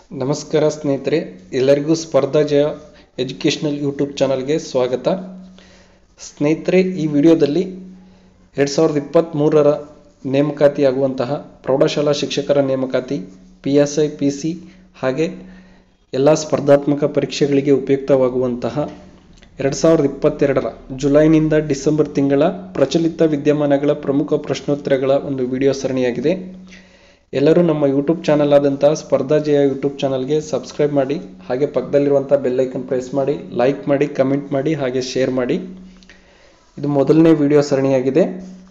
ನಮಸ್ಕಾರ ಸ್ನೇಹಿತರೆ ಎಲ್ಲರಿಗೂ ಸ್ಪರ್ಧಾ ಜಯ ಎಜುಕೇಷನಲ್ ಯೂಟ್ಯೂಬ್ ಚಾನಲ್ಗೆ ಸ್ವಾಗತ ಸ್ನೇಹಿತರೆ ಈ ವಿಡಿಯೋದಲ್ಲಿ ಎರಡು ಸಾವಿರದ ಇಪ್ಪತ್ತ್ಮೂರರ ನೇಮಕಾತಿಯಾಗುವಂತಹ ಪ್ರೌಢಶಾಲಾ ಶಿಕ್ಷಕರ ನೇಮಕಾತಿ P S I P C ಹಾಗೆ ಎಲ್ಲ ಸ್ಪರ್ಧಾತ್ಮಕ ಪರೀಕ್ಷೆಗಳಿಗೆ ಉಪಯುಕ್ತವಾಗುವಂತಹ ಎರಡು ಸಾವಿರದ ಇಪ್ಪತ್ತೆರಡರ ಜುಲೈನಿಂದ ಡಿಸೆಂಬರ್ ತಿಂಗಳ ಪ್ರಚಲಿತ ವಿದ್ಯಮಾನಗಳ ಪ್ರಮುಖ ಪ್ರಶ್ನೋತ್ತರಗಳ ಒಂದು ವಿಡಿಯೋ ಸರಣಿಯಾಗಿದೆ ಎಲ್ಲರೂ ನಮ್ಮ ಯೂಟ್ಯೂಬ್ ಚಾನಲ್ ಆದಂತಹ ಸ್ಪರ್ಧಾ ಜಯ ಯೂಟ್ಯೂಬ್ ಚಾನಲ್ಗೆ ಸಬ್ಸ್ಕ್ರೈಬ್ ಮಾಡಿ ಹಾಗೆ ಪಕ್ಕದಲ್ಲಿರುವಂಥ ಬೆಲ್ಲೈಕನ್ ಪ್ರೆಸ್ ಮಾಡಿ ಲೈಕ್ ಮಾಡಿ ಕಮೆಂಟ್ ಮಾಡಿ ಹಾಗೆ ಶೇರ್ ಮಾಡಿ ಇದು ಮೊದಲನೇ ವಿಡಿಯೋ ಸರಣಿಯಾಗಿದೆ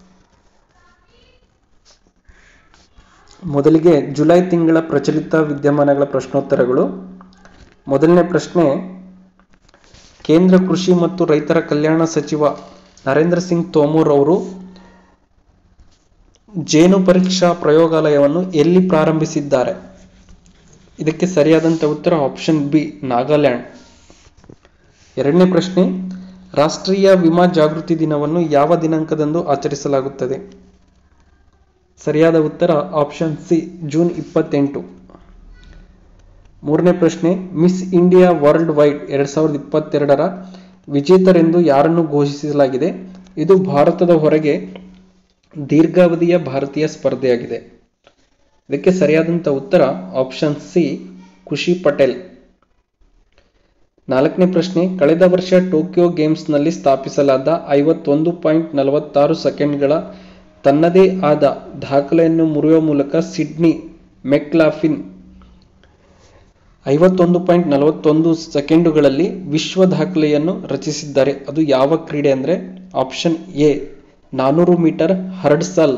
ಮೊದಲಿಗೆ ಜುಲೈ ತಿಂಗಳ ಪ್ರಚಲಿತ ವಿದ್ಯಮಾನಗಳ ಪ್ರಶ್ನೋತ್ತರಗಳು ಮೊದಲನೇ ಪ್ರಶ್ನೆ ಕೇಂದ್ರ ಕೃಷಿ ಮತ್ತು ರೈತರ ಕಲ್ಯಾಣ ಸಚಿವ ನರೇಂದ್ರ ಸಿಂಗ್ ತೋಮರ್ ಅವರು ಜೇನು ಪರೀಕ್ಷಾ ಪ್ರಯೋಗಾಲಯವನ್ನು ಎಲ್ಲಿ ಪ್ರಾರಂಭಿಸಿದ್ದಾರೆ ಇದಕ್ಕೆ ಸರಿಯಾದಂಥ ಉತ್ತರ ಆಪ್ಷನ್ ಬಿ ನಾಗಾಲ್ಯಾಂಡ್ ಎರಡನೇ ಪ್ರಶ್ನೆ ರಾಷ್ಟ್ರೀಯ ವಿಮಾ ಜಾಗೃತಿ ದಿನವನ್ನು ಯಾವ ದಿನಾಂಕದಂದು ಆಚರಿಸಲಾಗುತ್ತದೆ ಸರಿಯಾದ ಉತ್ತರ ಆಪ್ಷನ್ ಸಿ ಜೂನ್ ಇಪ್ಪತ್ತೆಂಟು ಮೂರನೇ ಪ್ರಶ್ನೆ ಮಿಸ್ ಇಂಡಿಯಾ ವರ್ಲ್ಡ್ ವೈಡ್ ಎರಡ್ ಸಾವಿರದ ಇಪ್ಪತ್ತೆರಡರ ವಿಜೇತರೆಂದು ಯಾರನ್ನು ಘೋಷಿಸಲಾಗಿದೆ ಇದು ಭಾರತದ ಹೊರಗೆ ದೀರ್ಘಾವಧಿಯ ಭಾರತೀಯ ಸ್ಪರ್ಧೆಯಾಗಿದೆ ಇದಕ್ಕೆ ಸರಿಯಾದಂಥ ಉತ್ತರ ಆಪ್ಷನ್ ಸಿ ಖುಷಿ ಪಟೇಲ್ ನಾಲ್ಕನೇ ಪ್ರಶ್ನೆ ಕಳೆದ ವರ್ಷ ಟೋಕಿಯೋ ಗೇಮ್ಸ್ನಲ್ಲಿ ಸ್ಥಾಪಿಸಲಾದ ಐವತ್ತೊಂದು ಪಾಯಿಂಟ್ ನಲವತ್ತಾರು ಸೆಕೆಂಡ್ಗಳ ತನ್ನದೇ ಆದ ದಾಖಲೆಯನ್ನು ಮುರಿಯುವ ಮೂಲಕ ಸಿಡ್ನಿ ಮೆಕ್ಲಾಫಿನ್ ಐವತ್ತೊಂದು ಪಾಯಿಂಟ್ ನಲವತ್ತೊಂದು ಸೆಕೆಂಡುಗಳಲ್ಲಿ ವಿಶ್ವ ದಾಖಲೆಯನ್ನು ರಚಿಸಿದ್ದಾರೆ ಅದು ಯಾವ ಕ್ರೀಡೆ ಅಂದರೆ ಆಪ್ಷನ್ ಎ ನಾನೂರು ಮೀಟರ್ ಹರ್ಡ್ಸಲ್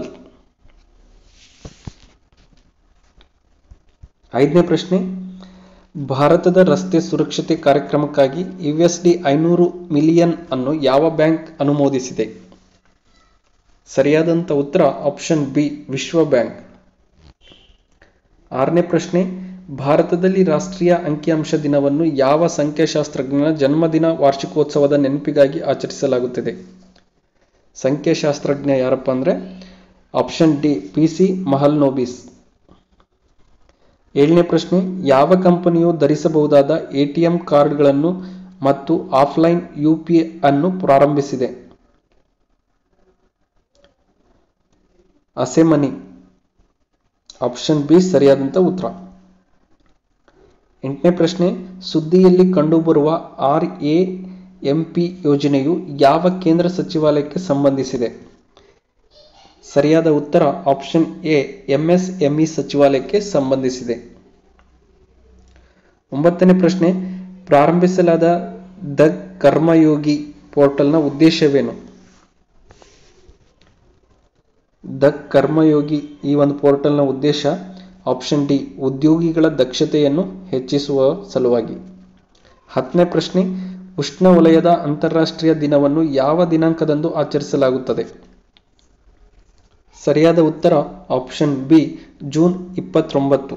ಐದನೇ ಪ್ರಶ್ನೆ ಭಾರತದ ರಸ್ತೆ ಸುರಕ್ಷತೆ ಕಾರ್ಯಕ್ರಮಕ್ಕಾಗಿ ಯುಎಸ್ಡಿ ಐನೂರು ಮಿಲಿಯನ್ ಅನ್ನು ಯಾವ ಬ್ಯಾಂಕ್ ಅನುಮೋದಿಸಿದೆ ಸರಿಯಾದಂಥ ಉತ್ತರ ಆಪ್ಷನ್ ಬಿ ವಿಶ್ವ ಬ್ಯಾಂಕ್ ಆರನೇ ಪ್ರಶ್ನೆ ಭಾರತದಲ್ಲಿ ರಾಷ್ಟ್ರೀಯ ಅಂಕಿಅಂಶ ದಿನವನ್ನು ಯಾವ ಸಂಖ್ಯಾಶಾಸ್ತ್ರಜ್ಞನ ಜನ್ಮದಿನ ವಾರ್ಷಿಕೋತ್ಸವದ ನೆನಪಿಗಾಗಿ ಆಚರಿಸಲಾಗುತ್ತದೆ ಸಂಖ್ಯಾಶಾಸ್ತ್ರಜ್ಞ ಯಾರಪ್ಪ ಅಂದರೆ option D P C Mahalanobis ಏಳನೇ ಪ್ರಶ್ನೆ ಯಾವ ಕಂಪನಿಯು ಧರಿಸಬಹುದಾದ ಎ ಟಿ ಎಂ ಕಾರ್ಡ್ಗಳನ್ನು ಮತ್ತು ಆಫ್ಲೈನ್ ಯು ಪಿ ಅನ್ನು ಪ್ರಾರಂಭಿಸಿದೆ ಅಸೆಮನಿ ಆಪ್ಷನ್ ಬಿ ಸರಿಯಾದಂಥ ಉತ್ತರ ಎಂಟನೇ ಪ್ರಶ್ನೆ ಸುದ್ದಿಯಲ್ಲಿ ಕಂಡುಬರುವ ಆರ್ ಎ ಎಂಪಿ ಯೋಜನೆಯು ಯಾವ ಕೇಂದ್ರ ಸಚಿವಾಲಯಕ್ಕೆ ಸಂಬಂಧಿಸಿದೆ ಸರಿಯಾದ ಉತ್ತರ ಆಪ್ಷನ್ ಎ ಎಂಎಸ್ಎಂಇ ಸಚಿವಾಲಯಕ್ಕೆ ಸಂಬಂಧಿಸಿದೆ ಒಂಬತ್ತನೇ ಪ್ರಶ್ನೆ ಪ್ರಾರಂಭಿಸಲಾದ ದ ಕರ್ಮಯೋಗಿ ಪೋರ್ಟಲ್ನ ಉದ್ದೇಶವೇನು ದ ಕರ್ಮಯೋಗಿ ಈ ಒಂದು ಪೋರ್ಟಲ್ನ ಉದ್ದೇಶ ಆಪ್ಷನ್ ಡಿ ಉದ್ಯೋಗಿಗಳ ದಕ್ಷತೆಯನ್ನು ಹೆಚ್ಚಿಸುವ ಸಲುವಾಗಿ ಹತ್ತನೇ ಪ್ರಶ್ನೆ ಉಷ್ಣವಲಯದ ಅಂತಾರಾಷ್ಟ್ರೀಯ ದಿನವನ್ನು ಯಾವ ದಿನಾಂಕದಂದು ಆಚರಿಸಲಾಗುತ್ತದೆ ಸರಿಯಾದ ಉತ್ತರ ಆಪ್ಷನ್ ಬಿ ಜೂನ್ ಇಪ್ಪತ್ತೊಂಬತ್ತು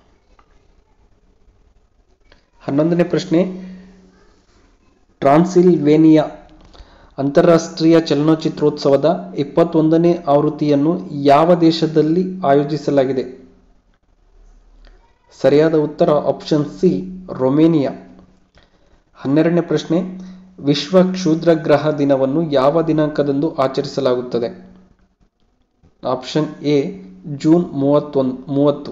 ಹನ್ನೊಂದನೇ ಪ್ರಶ್ನೆ ಟ್ರಾನ್ಸಿಲ್ವೇನಿಯಾ ಅಂತಾರಾಷ್ಟ್ರೀಯ ಚಲನಚಿತ್ರೋತ್ಸವದ ಇಪ್ಪತ್ತೊಂದನೇ ಆವೃತ್ತಿಯನ್ನು ಯಾವ ದೇಶದಲ್ಲಿ ಆಯೋಜಿಸಲಾಗಿದೆ ಸರಿಯಾದ ಉತ್ತರ ಆಪ್ಷನ್ ಸಿ ರೊಮೇನಿಯಾ ಹನ್ನೆರಡನೇ ಪ್ರಶ್ನೆ ವಿಶ್ವ ಕ್ಷುದ್ರಗ್ರಹ ದಿನವನ್ನು ಯಾವ ದಿನಾಂಕದಂದು ಆಚರಿಸಲಾಗುತ್ತದೆ ಆಪ್ಷನ್ ಎ ಜೂನ್ ಮೂವತ್ತೊಂದು ಮೂವತ್ತು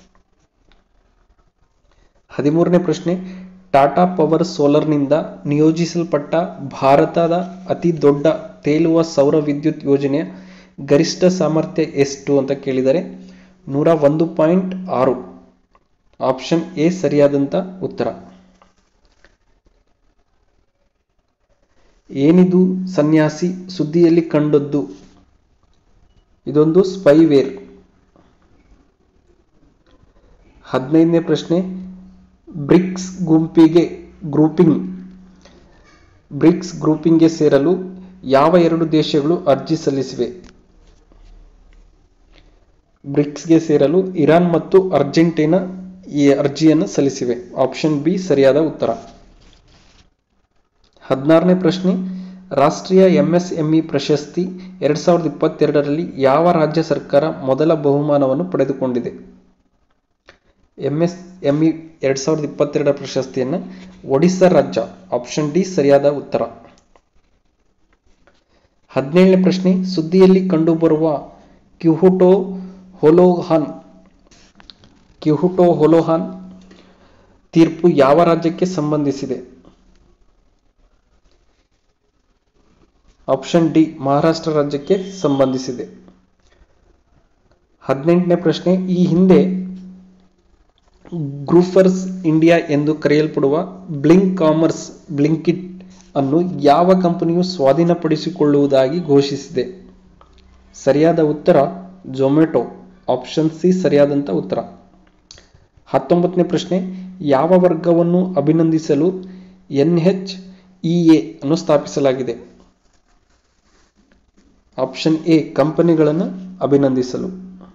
ಹದಿಮೂರನೇ ಪ್ರಶ್ನೆ ಟಾಟಾ ಪವರ್ ಸೋಲಾರ್ನಿಂದ ನಿಯೋಜಿಸಲ್ಪಟ್ಟ ಭಾರತದ ಅತಿ ದೊಡ್ಡ ತೇಲುವ ಸೌರ ವಿದ್ಯುತ್ ಯೋಜನೆಯ ಗರಿಷ್ಠ ಸಾಮರ್ಥ್ಯ ಎಷ್ಟು ಅಂತ ಕೇಳಿದರೆ ನೂರ ಒಂದು ಪಾಯಿಂಟ್ ಆರು ಆಪ್ಷನ್ ಎ ಸರಿಯಾದಂಥ ಉತ್ತರ ಏನಿದು ಸನ್ಯಾಸಿ ಸುದ್ದಿಯಲ್ಲಿ ಕಂಡದ್ದು ಇದೊಂದು ಸ್ಪೈವೇರ್ ಹದಿನೈದನೇ ಪ್ರಶ್ನೆ ಬ್ರಿಕ್ಸ್ ಗುಂಪಿಗೆ ಗ್ರೂಪಿಂಗ್ ಬ್ರಿಕ್ಸ್ ಗ್ರೂಪಿಂಗ್ಗೆ ಸೇರಲು ಯಾವ ಎರಡು ದೇಶಗಳು ಅರ್ಜಿ ಸಲ್ಲಿಸಿವೆ ಬ್ರಿಕ್ಸ್ಗೆ ಸೇರಲು ಇರಾನ್ ಮತ್ತು ಅರ್ಜೆಂಟೀನಾ ಈ ಅರ್ಜಿಯನ್ನು ಸಲ್ಲಿಸಿವೆ ಆಪ್ಷನ್ ಬಿ ಸರಿಯಾದ ಉತ್ತರ ಹದಿನಾರನೇ ಪ್ರಶ್ನೆ ರಾಷ್ಟ್ರೀಯ ಎಂಎಸ್ಎಂಇ ಪ್ರಶಸ್ತಿ ಎರಡ್ ಸಾವಿರದ ಇಪ್ಪತ್ತೆರಡರಲ್ಲಿ ಯಾವ ರಾಜ್ಯ ಸರ್ಕಾರ ಮೊದಲ ಬಹುಮಾನವನ್ನು ಪಡೆದುಕೊಂಡಿದೆ ಎಂ ಎಸ್ ಎಂ ಇ ಎರಡು ಸಾವಿರದ ಇಪ್ಪತ್ತೆರಡರ ಪ್ರಶಸ್ತಿಯನ್ನು ಒಡಿಸ್ಸಾ ರಾಜ್ಯ ಆಪ್ಷನ್ ಡಿ ಸರಿಯಾದ ಉತ್ತರ ಹದಿನೇಳನೇ ಪ್ರಶ್ನೆ ಸುದ್ದಿಯಲ್ಲಿ ಕಂಡುಬರುವ ಕ್ಯುಹುಟೋ ಹೊಲೋಹಾನ್ ಕ್ಯುಹುಟೋ ಹೊಲೋಹಾನ್ ತೀರ್ಪು ಯಾವ ರಾಜ್ಯಕ್ಕೆ ಸಂಬಂಧಿಸಿದೆ ಆಪ್ಷನ್ ಡಿ ಮಹಾರಾಷ್ಟ್ರ ರಾಜ್ಯಕ್ಕೆ ಸಂಬಂಧಿಸಿದೆ ಹದಿನೆಂಟನೇ ಪ್ರಶ್ನೆ ಈ ಹಿಂದೆ ಗ್ರೂಫರ್ಸ್ ಇಂಡಿಯಾ ಎಂದು ಕರೆಯಲ್ಪಡುವ ಬ್ಲಿಂಕ್ ಕಾಮರ್ಸ್ ಬ್ಲಿಂಕಿಟ್ ಅನ್ನು ಯಾವ ಕಂಪನಿಯು ಸ್ವಾಧೀನಪಡಿಸಿಕೊಳ್ಳುವುದಾಗಿ ಘೋಷಿಸಿದೆ ಸರಿಯಾದ ಉತ್ತರ ಜೊಮ್ಯಾಟೊ ಆಪ್ಷನ್ ಸಿ ಸರಿಯಾದಂಥ ಉತ್ತರ ಹತ್ತೊಂಬತ್ತನೇ ಪ್ರಶ್ನೆ ಯಾವ ವರ್ಗವನ್ನು ಅಭಿನಂದಿಸಲು ಎನ್ ಎಚ್ ಇ ಎ ಅನ್ನು ಸ್ಥಾಪಿಸಲಾಗಿದೆ ಆಪ್ಷನ್ ಎ ಕಂಪನಿಗಳನ್ನು ಅಭಿನಂದಿಸಲು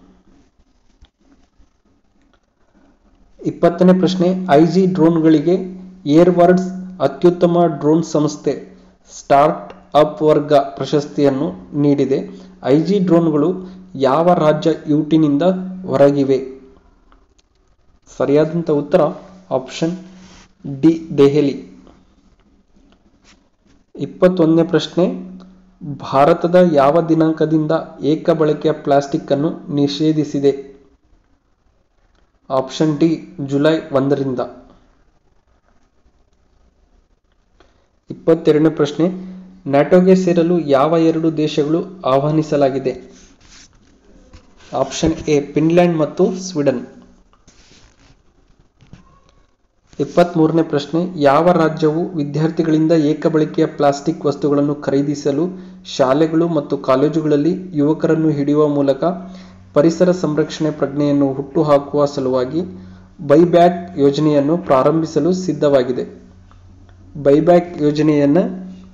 ಇಪ್ಪತ್ತನೇ ಪ್ರಶ್ನೆ ಐಜಿ ಡ್ರೋನ್ಗಳಿಗೆ ಏರ್ವರ್ಡ್ಸ್ ಅತ್ಯುತ್ತಮ ಡ್ರೋನ್ ಸಂಸ್ಥೆ ಸ್ಟಾರ್ಟ್ ಅಪ್ ವರ್ಗ ಪ್ರಶಸ್ತಿಯನ್ನು ನೀಡಿದೆ ಐಜಿ ಡ್ರೋನ್ಗಳು ಯಾವ ರಾಜ್ಯ ಯುಟಿನಿಂದ ಹೊರಗಿವೆ ಸರಿಯಾದಂಥ ಉತ್ತರ ಆಪ್ಷನ್ ಡಿ ದೆಹಲಿ ಇಪ್ಪತ್ತೊಂದನೇ ಪ್ರಶ್ನೆ ಭಾರತದ ಯಾವ ದಿನಾಂಕದಿಂದ ಏಕ ಬಳಕೆಯ ಪ್ಲಾಸ್ಟಿಕ್ ಅನ್ನು ನಿಷೇಧಿಸಿದೆ ಆಪ್ಷನ್ ಡಿ ಜುಲೈ ಒಂದರಿಂದ ಇಪ್ಪತ್ತೆರಡನೇ ಪ್ರಶ್ನೆ ನ್ಯಾಟೋಗೆ ಸೇರಲು ಯಾವ ಎರಡು ದೇಶಗಳು ಆಹ್ವಾನಿಸಲಾಗಿದೆ ಆಪ್ಷನ್ ಎ ಫಿನ್ಲ್ಯಾಂಡ್ ಮತ್ತು ಸ್ವೀಡನ್ ಇಪ್ಪತ್ತ್ಮೂರನೇ ಪ್ರಶ್ನೆ ಯಾವ ರಾಜ್ಯವು ವಿದ್ಯಾರ್ಥಿಗಳಿಂದ ಏಕಬಳಕೆಯ ಪ್ಲಾಸ್ಟಿಕ್ ವಸ್ತುಗಳನ್ನು ಖರೀದಿಸಲು ಶಾಲೆಗಳು ಮತ್ತು ಕಾಲೇಜುಗಳಲ್ಲಿ ಯುವಕರನ್ನು ಹಿಡಿಯುವ ಮೂಲಕ ಪರಿಸರ ಸಂರಕ್ಷಣೆ ಪ್ರಜ್ಞೆಯನ್ನು ಹುಟ್ಟುಹಾಕುವ ಸಲುವಾಗಿ ಬೈಬ್ಯಾಕ್ ಯೋಜನೆಯನ್ನು ಪ್ರಾರಂಭಿಸಲು ಸಿದ್ಧವಾಗಿದೆ ಬೈಬ್ಯಾಕ್ ಯೋಜನೆಯನ್ನು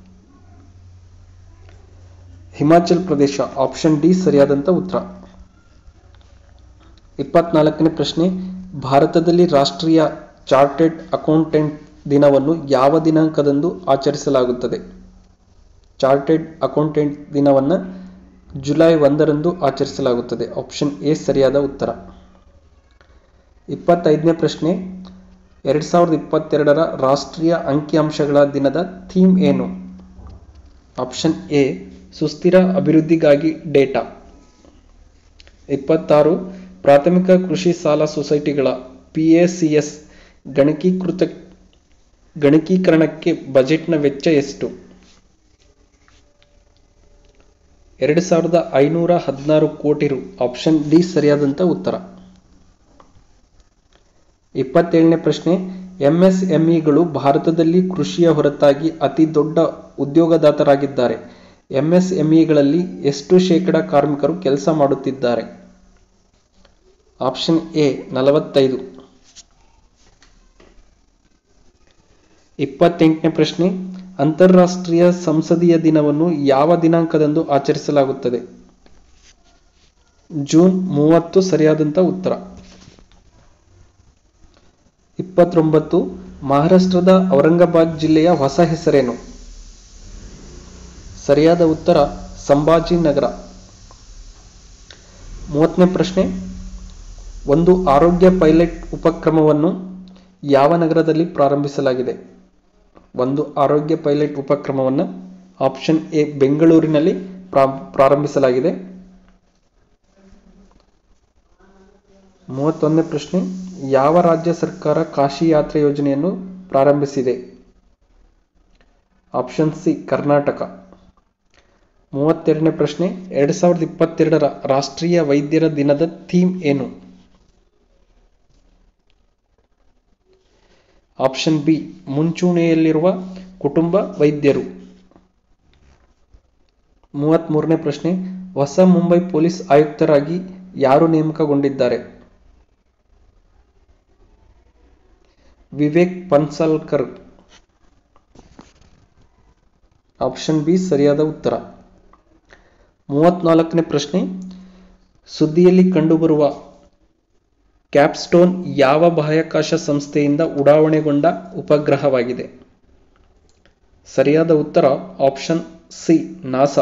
ಹಿಮಾಚಲ್ ಪ್ರದೇಶ ಆಪ್ಷನ್ ಡಿ ಸರಿಯಾದಂಥ ಉತ್ತರ ಇಪ್ಪತ್ನಾಲ್ಕನೇ ಪ್ರಶ್ನೆ ಭಾರತದಲ್ಲಿ ರಾಷ್ಟ್ರೀಯ ಚಾರ್ಟೆಡ್ ಅಕೌಂಟೆಂಟ್ ದಿನವನ್ನು ಯಾವ ದಿನಾಂಕದಂದು ಆಚರಿಸಲಾಗುತ್ತದೆ ಚಾರ್ಟೆಡ್ ಅಕೌಂಟೆಂಟ್ ದಿನವನ್ನು ಜುಲೈ ಒಂದರಂದು ಆಚರಿಸಲಾಗುತ್ತದೆ ಆಪ್ಷನ್ ಎ ಸರಿಯಾದ ಉತ್ತರ ಇಪ್ಪತ್ತೈದನೇ ಪ್ರಶ್ನೆ ಎರಡು ಸಾವಿರದ ಇಪ್ಪತ್ತೆರಡರ ರಾಷ್ಟ್ರೀಯ ಅಂಕಿಅಂಶಗಳ ದಿನದ ಥೀಮ್ ಏನು ಆಪ್ಷನ್ ಎ ಸುಸ್ಥಿರ ಅಭಿವೃದ್ಧಿಗಾಗಿ ಡೇಟಾ ಇಪ್ಪತ್ತಾರು ಪ್ರಾಥಮಿಕ ಕೃಷಿ ಸಾಲ ಸೊಸೈಟಿಗಳ ಪಿಎಸಿಎಸ್ ಗಣಕೀಕೃತ ಗಣಕೀಕರಣಕ್ಕೆ ಬಜೆಟ್ನ ವೆಚ್ಚ ಎಷ್ಟು ಎರಡು ಸಾವಿರದ ಐನೂರ ಹದಿನಾರು ಕೋಟಿ ರು ಆಪ್ಷನ್ ಡಿ ಸರಿಯಾದಂಥ ಉತ್ತರ ಇಪ್ಪತ್ತೇಳನೇ ಪ್ರಶ್ನೆ ಎಂಎಸ್ಎಂಇಗಳು ಭಾರತದಲ್ಲಿ ಕೃಷಿಯ ಹೊರತಾಗಿ ಅತಿ ದೊಡ್ಡ ಉದ್ಯೋಗದಾತರಾಗಿದ್ದಾರೆ ಎಂಎಸ್ಎಂಇಗಳಲ್ಲಿ ಎಷ್ಟು ಶೇಕಡ ಕಾರ್ಮಿಕರು ಕೆಲಸ ಮಾಡುತ್ತಿದ್ದಾರೆ ಆಪ್ಷನ್ ಎ ನಲವತ್ತೈದು ಇಪ್ಪತ್ತೆಂಟನೇ ಪ್ರಶ್ನೆ ಅಂತಾರಾಷ್ಟ್ರೀಯ ಸಂಸದೀಯ ದಿನವನ್ನು ಯಾವ ದಿನಾಂಕದಂದು ಆಚರಿಸಲಾಗುತ್ತದೆ ಜೂನ್ ಮೂವತ್ತು ಸರಿಯಾದಂಥ ಉತ್ತರ ಇಪ್ಪತ್ತೊಂಬತ್ತು ಮಹಾರಾಷ್ಟ್ರದ ಔರಂಗಾಬಾದ್ ಜಿಲ್ಲೆಯ ಹೊಸ ಹೆಸರೇನು ಸರಿಯಾದ ಉತ್ತರ ಸಂಭಾಜಿನಗರ ಮೂವತ್ತನೇ ಪ್ರಶ್ನೆ ಒಂದು ಆರೋಗ್ಯ ಪೈಲಟ್ ಉಪಕ್ರಮವನ್ನು ಯಾವ ನಗರದಲ್ಲಿ ಪ್ರಾರಂಭಿಸಲಾಗಿದೆ ಒಂದು ಆರೋಗ್ಯ ಪೈಲಟ್ ಉಪಕ್ರಮವನ್ನು ಆಪ್ಷನ್ ಎ ಬೆಂಗಳೂರಿನಲ್ಲಿ ಪ್ರಾರಂಭಿಸಲಾಗಿದೆ ಮೂವತ್ತೊಂದನೇ ಪ್ರಶ್ನೆ ಯಾವ ರಾಜ್ಯ ಸರ್ಕಾರ ಕಾಶಿ ಯಾತ್ರೆ ಯೋಜನೆಯನ್ನು ಪ್ರಾರಂಭಿಸಿದೆ ಆಪ್ಷನ್ ಸಿ ಕರ್ನಾಟಕ ಮೂವತ್ತೆರಡನೇ ಪ್ರಶ್ನೆ ಎರಡು ಸಾವಿರದ ಇಪ್ಪತ್ತೆರಡರ ರಾಷ್ಟ್ರೀಯ ವೈದ್ಯರ ದಿನದ ಥೀಮ್ ಏನು ಆಪ್ಷನ್ ಬಿ ಮುಂಚೂಣಿಯಲ್ಲಿರುವ ಕುಟುಂಬ ವೈದ್ಯರು ಮೂವತ್ತ್ಮೂರನೇ ಪ್ರಶ್ನೆ ಹೊಸ ಮುಂಬೈ ಪೊಲೀಸ್ ಆಯುಕ್ತರಾಗಿ ಯಾರು ನೇಮಕಗೊಂಡಿದ್ದಾರೆ ವಿವೇಕ್ ಪನ್ಸಲ್ಕರ್ ಆಪ್ಷನ್ ಬಿ ಸರಿಯಾದ ಉತ್ತರ ಮೂವತ್ನಾಲ್ಕನೇ ಪ್ರಶ್ನೆ ಸುದ್ದಿಯಲ್ಲಿ ಕಂಡುಬರುವ ಕ್ಯಾಪ್ಸ್ಟೋನ್ ಯಾವ ಬಾಹ್ಯಾಕಾಶ ಸಂಸ್ಥೆಯಿಂದ ಉಡಾವಣೆಗೊಂಡ ಉಪಗ್ರಹವಾಗಿದೆ ಸರಿಯಾದ ಉತ್ತರ ಆಪ್ಷನ್ ಸಿ ನಾಸಾ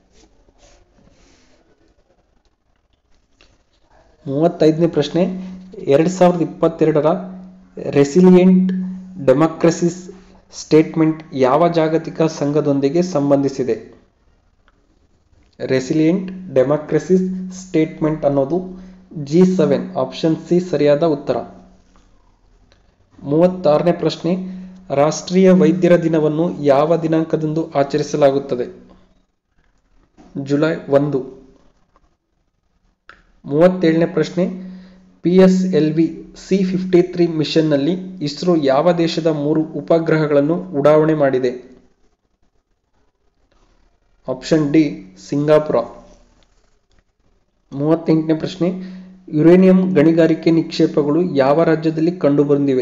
ಮೂವತ್ತೈದನೇ ಪ್ರಶ್ನೆ ಎರಡು ಸಾವಿರದ ಇಪ್ಪತ್ತೆರಡರ ರೆಸಿಲಿಯೆಂಟ್ ಡೆಮೋಕ್ರಸಿಸ್ ಸ್ಟೇಟ್ಮೆಂಟ್ ಯಾವ ಜಾಗತಿಕ ಸಂಘದೊಂದಿಗೆ ಸಂಬಂಧಿಸಿದೆ ರೆಸಿಲಿಯೆಂಟ್ ಡೆಮೋಕ್ರಸಿಸ್ ಸ್ಟೇಟ್ಮೆಂಟ್ ಅನ್ನೋದು ಜಿ ಸೆವೆನ್ ಆಪ್ಷನ್ ಸಿ ಸರಿಯಾದ ಉತ್ತರ ಮೂವತ್ತಾರನೇ ಪ್ರಶ್ನೆ ರಾಷ್ಟ್ರೀಯ ವೈದ್ಯರ ದಿನವನ್ನು ಯಾವ ದಿನಾಂಕದಂದು ಆಚರಿಸಲಾಗುತ್ತದೆ ಜುಲೈ ಒಂದು ಮೂವತ್ತೇಳನೇ ಪ್ರಶ್ನೆ P S L V C fifty three ಮಿಷನ್ನಲ್ಲಿ ಇಸ್ರೋ ಯಾವ ದೇಶದ ಮೂರು ಉಪಗ್ರಹಗಳನ್ನು ಉಡಾವಣೆ ಮಾಡಿದೆ ಆಪ್ಷನ್ ಡಿ ಸಿಂಗಾಪುರ ಮೂವತ್ತೆಂಟನೇ ಪ್ರಶ್ನೆ ಯುರೇನಿಯಂ ಗಣಿಗಾರಿಕೆ ನಿಕ್ಷೇಪಗಳು ಯಾವ ರಾಜ್ಯದಲ್ಲಿ ಕಂಡುಬಂದಿವೆ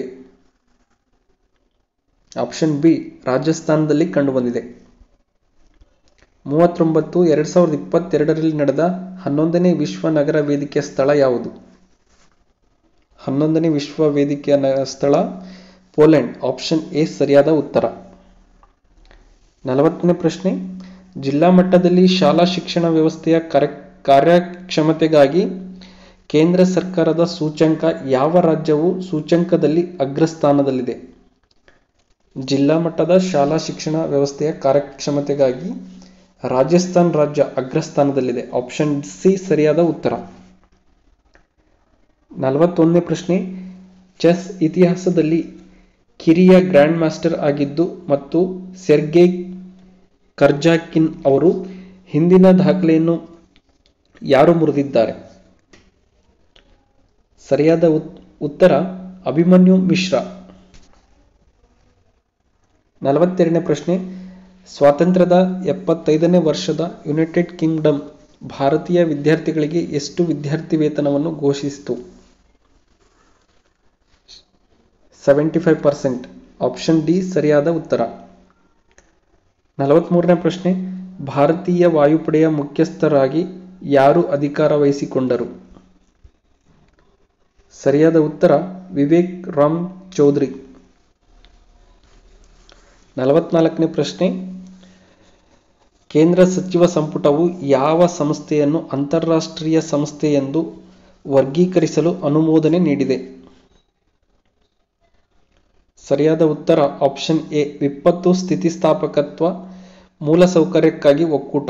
ಆಪ್ಷನ್ ಬಿ ರಾಜಸ್ಥಾನದಲ್ಲಿ ಕಂಡುಬಂದಿದೆ ಮೂವತ್ತೊಂಬತ್ತು ಎರಡು ಸಾವಿರದ ಇಪ್ಪತ್ತೆರಡರಲ್ಲಿ ನಡೆದ ಹನ್ನೊಂದನೇ ವಿಶ್ವ ನಗರ ವೇದಿಕೆಯ ಸ್ಥಳ ಯಾವುದು ಹನ್ನೊಂದನೇ ವಿಶ್ವ ವೇದಿಕೆಯ ನ- ಸ್ಥಳ ಪೋಲೆಂಡ್ ಆಪ್ಷನ್ ಎ ಸರಿಯಾದ ಉತ್ತರ ನಲವತ್ತನೇ ಪ್ರಶ್ನೆ ಜಿಲ್ಲಾ ಮಟ್ಟದಲ್ಲಿ ಶಾಲಾ ಶಿಕ್ಷಣ ವ್ಯವಸ್ಥೆಯ ಕಾರ್ಯ ಕಾರ್ಯಕ್ಷಮತೆಗಾಗಿ ಕೇಂದ್ರ ಸರ್ಕಾರದ ಸೂಚ್ಯಂಕ ಯಾವ ರಾಜ್ಯವು ಸೂಚ್ಯಂಕದಲ್ಲಿ ಅಗ್ರಸ್ಥಾನದಲ್ಲಿದೆ ಜಿಲ್ಲಾ ಮಟ್ಟದ ಶಾಲಾ ಶಿಕ್ಷಣ ವ್ಯವಸ್ಥೆಯ ಕಾರ್ಯಕ್ಷಮತೆಗಾಗಿ ರಾಜಸ್ಥಾನ್ ರಾಜ್ಯ ಅಗ್ರಸ್ಥಾನದಲ್ಲಿದೆ ಆಪ್ಷನ್ ಸಿ ಸರಿಯಾದ ಉತ್ತರ ನಲವತ್ತೊಂದನೇ ಪ್ರಶ್ನೆ ಚೆಸ್ ಇತಿಹಾಸದಲ್ಲಿ ಕಿರಿಯ ಗ್ರ್ಯಾಂಡ್ ಮಾಸ್ಟರ್ ಆಗಿದ್ದು ಮತ್ತು ಸೆರ್ಗೆ ಕರ್ಜಾಕಿನ್ ಅವರು ಹಿಂದಿನ ದಾಖಲೆಯನ್ನು ಯಾರು ಮುರಿದಿದ್ದಾರೆ ಸರಿಯಾದ ಉತ್- ಉತ್ತರ ಅಭಿಮನ್ಯು ಮಿಶ್ರಾ ನಲವತ್ತೆರಡನೇ ಪ್ರಶ್ನೆ ಸ್ವಾತಂತ್ರ್ಯದ ಎಪ್ಪತ್ತೈದನೇ ವರ್ಷದ ಯುನೈಟೆಡ್ ಕಿಂಗ್ಡಮ್ ಭಾರತೀಯ ವಿದ್ಯಾರ್ಥಿಗಳಿಗೆ ಎಷ್ಟು ವಿದ್ಯಾರ್ಥಿ ವೇತನವನ್ನು ಘೋಷಿಸಿತು seventy five percent option D ಸರಿಯಾದ ಉತ್ತರ ನಲವತ್ಮೂರನೇ ಪ್ರಶ್ನೆ ಭಾರತೀಯ ವಾಯುಪಡೆಯ ಮುಖ್ಯಸ್ಥರಾಗಿ ಯಾರು ಅಧಿಕಾರ ವಹಿಸಿಕೊಂಡರು ಸರಿಯಾದ ಉತ್ತರ ವಿವೇಕ್ ರಾಮ್ ಚೌಧರಿ ನಲವತ್ನಾಲ್ಕನೇ ಪ್ರಶ್ನೆ ಕೇಂದ್ರ ಸಚಿವ ಸಂಪುಟವು ಯಾವ ಸಂಸ್ಥೆಯನ್ನು ಅಂತಾರಾಷ್ಟ್ರೀಯ ಸಂಸ್ಥೆ ಎಂದು ವರ್ಗೀಕರಿಸಲು ಅನುಮೋದನೆ ನೀಡಿದೆ ಸರಿಯಾದ ಉತ್ತರ ಆಪ್ಷನ್ ಎ ವಿಪತ್ತು ಸ್ಥಿತಿಸ್ಥಾಪಕತ್ವ ಮೂಲಸೌಕರ್ಯಕ್ಕಾಗಿ ಒಕ್ಕೂಟ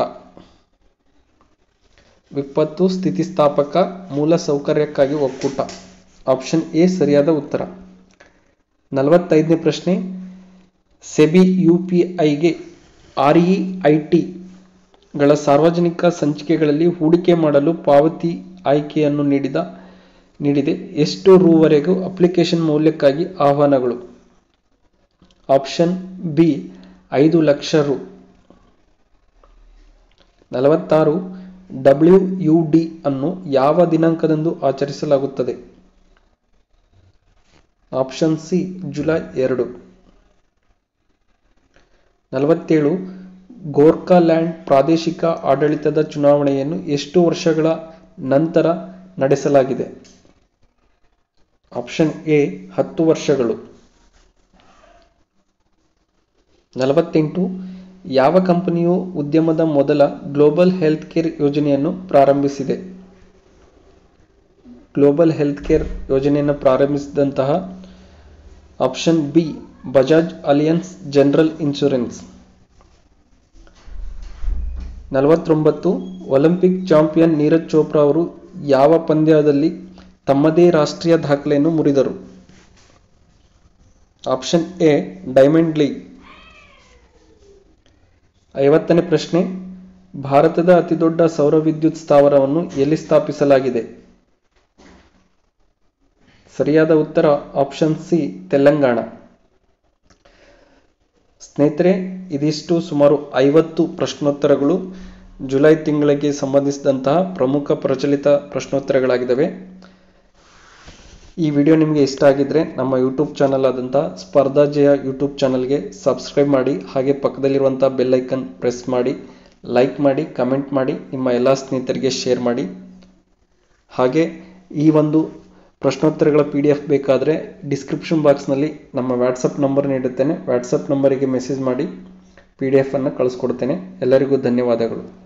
ವಿಪತ್ತು ಸ್ಥಿತಿಸ್ಥಾಪಕ ಮೂಲಸೌಕರ್ಯಕ್ಕಾಗಿ ಒಕ್ಕೂಟ ಆಪ್ಷನ್ ಎ ಸರಿಯಾದ ಉತ್ತರ ನಲವತ್ತೈದನೇ ಪ್ರಶ್ನೆ ಸೆಬಿ ಯು ಪಿ ಐಗೆ ಆರ್ ಇ ಐ ಟಿಗಳ ಸಾರ್ವಜನಿಕ ಸಂಚಿಕೆಗಳಲ್ಲಿ ಹೂಡಿಕೆ ಮಾಡಲು ಪಾವತಿ ಆಯ್ಕೆಯನ್ನು ನೀಡಿದ ನೀಡಿದೆ ಎಷ್ಟು ರೂವರೆಗೂ ಅಪ್ಲಿಕೇಶನ್ ಮೌಲ್ಯಕ್ಕಾಗಿ ಆಹ್ವಾನಗಳು ಆಪ್ಷನ್ ಬಿ ಐದು ಲಕ್ಷ ರು ನಲವತ್ತಾರು ಡಬ್ಲ್ಯೂ ಯು ಡಿ ಅನ್ನು ಯಾವ ದಿನಾಂಕದಂದು ಆಚರಿಸಲಾಗುತ್ತದೆ ಆಪ್ಷನ್ ಸಿ ಜುಲೈ ಎರಡು ನಲವತ್ತೇಳು ಗೋರ್ಖಾಲ್ಯಾಂಡ್ ಪ್ರಾದೇಶಿಕ ಆಡಳಿತದ ಚುನಾವಣೆಯನ್ನು ಎಷ್ಟು ವರ್ಷಗಳ ನಂತರ ನಡೆಸಲಾಗಿದೆ ಆಪ್ಷನ್ ಎ ಹತ್ತು ವರ್ಷಗಳು ನಲವತ್ತೆಂಟು ಯಾವ ಕಂಪನಿಯು ಉದ್ಯಮದ ಮೊದಲ ಗ್ಲೋಬಲ್ ಹೆಲ್ತ್ ಕೇರ್ ಯೋಜನೆಯನ್ನು ಪ್ರಾರಂಭಿಸಿದೆ ಗ್ಲೋಬಲ್ ಹೆಲ್ತ್ ಕೇರ್ ಯೋಜನೆಯನ್ನು ಪ್ರಾರಂಭಿಸಿದಂತಹ option B Bajaj Allianz general insurance ನಲವತ್ತೊಂಬತ್ತು ಒಲಿಂಪಿಕ್ ಚಾಂಪಿಯನ್ ನೀರಜ್ ಚೋಪ್ರಾ ಅವರು ಯಾವ ಪಂದ್ಯದಲ್ಲಿ ತಮ್ಮದೇ ರಾಷ್ಟ್ರೀಯ ದಾಖಲೆಯನ್ನು ಮುರಿದರು ಆಪ್ಷನ್ ಎ ಡೈಮಂಡ್ ಲೀಗ್ ಐವತ್ತನೇ ಪ್ರಶ್ನೆ ಭಾರತದ ಅತಿದೊಡ್ಡ ಸೌರ ವಿದ್ಯುತ್ ಸ್ಥಾವರವನ್ನು ಎಲ್ಲಿ ಸ್ಥಾಪಿಸಲಾಗಿದೆ ಸರಿಯಾದ ಉತ್ತರ ಆಪ್ಷನ್ ಸಿ ತೆಲಂಗಾಣ ಸ್ನೇಹಿತರೆ ಇದಿಷ್ಟು ಸುಮಾರು ಐವತ್ತು ಪ್ರಶ್ನೋತ್ತರಗಳು ಜುಲೈ ತಿಂಗಳಿಗೆ ಸಂಬಂಧಿಸಿದಂತಹ ಪ್ರಮುಖ ಪ್ರಚಲಿತ ಪ್ರಶ್ನೋತ್ತರಗಳಾಗಿದ್ದಾವೆ ಈ ವಿಡಿಯೋ ನಿಮಗೆ ಇಷ್ಟ ಆಗಿದ್ರೆ ನಮ್ಮ ಯೂಟ್ಯೂಬ್ ಚಾನಲ್ ಆದಂಥ ಸ್ಪರ್ಧಾ ಜಯ ಯೂಟ್ಯೂಬ್ ಚಾನಲ್ಗೆ ಸಬ್ಸ್ಕ್ರೈಬ್ ಮಾಡಿ ಹಾಗೆ ಪಕ್ಕದಲ್ಲಿರುವಂಥ ಬೆಲ್ ಐಕನ್ ಪ್ರೆಸ್ ಮಾಡಿ ಲೈಕ್ ಮಾಡಿ ಕಮೆಂಟ್ ಮಾಡಿ ನಿಮ್ಮ ಎಲ್ಲ ಸ್ನೇಹಿತರಿಗೆ ಶೇರ್ ಮಾಡಿ ಹಾಗೆ ಈ ಒಂದು ಪ್ರಶ್ನೋತ್ತರಗಳ ಪಿ ಡಿ ಎಫ್ ಬೇಕಾದರೆ ಡಿಸ್ಕ್ರಿಪ್ಷನ್ ಬಾಕ್ಸ್ನಲ್ಲಿ ನಮ್ಮ ವ್ಯಾಟ್ಸಪ್ ನಂಬರ್ ನೀಡುತ್ತೇನೆ ವ್ಯಾಟ್ಸಪ್ ನಂಬರಿಗೆ ಮೆಸೇಜ್ ಮಾಡಿ ಪಿ ಡಿ ಎಫನ್ನು ಕಳಿಸ್ಕೊಡ್ತೇನೆ ಎಲ್ಲರಿಗೂ ಧನ್ಯವಾದಗಳು